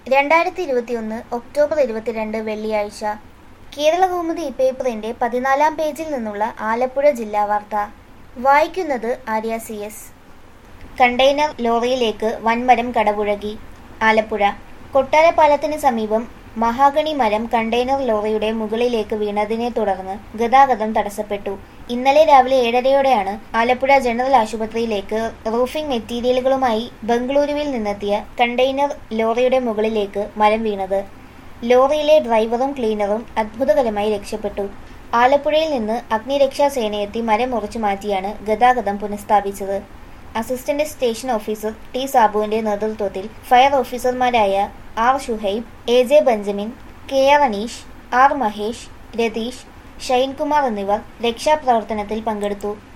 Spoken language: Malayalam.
രണ്ടായിരത്തി ഇരുപത്തിയൊന്ന് ഒക്ടോബർ ഇരുപത്തിരണ്ട് വെള്ളിയാഴ്ച കേരളകൗമുദി പേപ്പറിന്റെ പതിനാലാം പേജിൽ നിന്നുള്ള ആലപ്പുഴ ജില്ലാ വാർത്ത വായിക്കുന്നത് ആര്യ സി എസ് കണ്ടെയ്നർ ലോറിയിലേക്ക് വൻമരം കടപുഴകി ആലപ്പുഴ കൊട്ടാരപ്പാലത്തിന് സമീപം മഹാഗണി മരം കണ്ടെയ്നർ ലോറിയുടെ മുകളിലേക്ക് വീണതിനെ തുടർന്ന് ഗതാഗതം തടസ്സപ്പെട്ടു ഇന്നലെ രാവിലെ ഏഴരയോടെയാണ് ആലപ്പുഴ ജനറൽ ആശുപത്രിയിലേക്ക് റൂഫിംഗ് മെറ്റീരിയലുകളുമായി ബംഗളൂരുവിൽ നിന്നെത്തിയ കണ്ടെയ്നർ ലോറിയുടെ മുകളിലേക്ക് മരം വീണത് ലോറിയിലെ ഡ്രൈവറും ക്ലീനറും അത്ഭുതകരമായി രക്ഷപ്പെട്ടു ആലപ്പുഴയിൽ നിന്ന് അഗ്നിരക്ഷാ സേനയെത്തി മരം മുറിച്ചു മാറ്റിയാണ് ഗതാഗതം പുനഃസ്ഥാപിച്ചത് അസിസ്റ്റന്റ് സ്റ്റേഷൻ ഓഫീസർ ടി സാബുവിന്റെ നേതൃത്വത്തിൽ ഫയർ ഓഫീസർമാരായ R Shuhaib A J Benjamin K R Aneesh R Mahesh Ratheesh Shainkumar എന്നിവർ രക്ഷാപ്രവർത്തനത്തിൽ പങ്കെടുത്തു